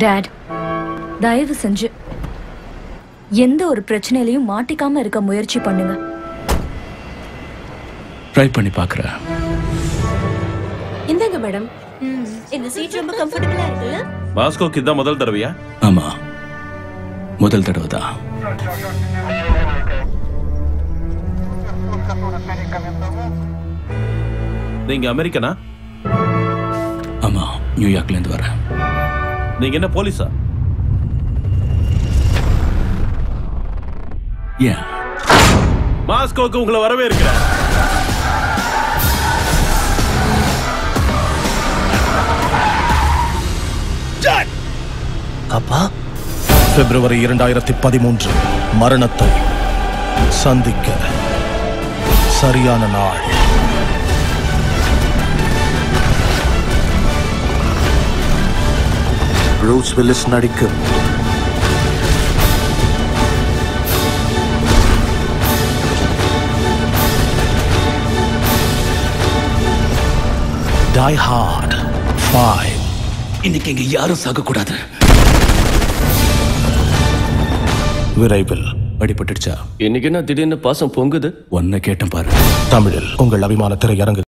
date தயவு செஞ்சு எந்த ஒரு பிரச்சனையிலையும் மாட்டிக்காம இருக்க முயற்சி பண்ணுங்க ட்ரை பண்ணி பார்க்குறேன் இந்தாங்க மேடம் இந்த சீட் ரொம்ப கம்ஃபர்டபுளா இருக்குல்ல மாஸ்கோக்கு இதான் முதல் தடவையா ஆமா முதல் தடவை தான் நீங்க அமெரிக்கனா ஆமா நியூயார்க்ல இருந்து வரேன் நீங்க என்ன போலீஸா ஏன் மாஸ்கோக்கு உங்களை வரவே இருக்கிறேன் அப்பா பிப்ரவரி இரண்டாயிரத்தி பதிமூன்று மரணத்தை சந்திக்க சரியான நாள் ப்ரூஸ் வில்லிஸ் நடிக்கும் டை ஹார்ட் ஃபைவ் இன்னைக்கு இங்க யாரும் சாகக்கூடாது விரைவில் அடிபட்டுடுச்சா இன்னைக்கு என்ன திடீர்னு பாசம் பொங்குது ஒன்ன கேட்டேன் பாரு தமிழில் உங்கள் அபிமான திரையரங்கு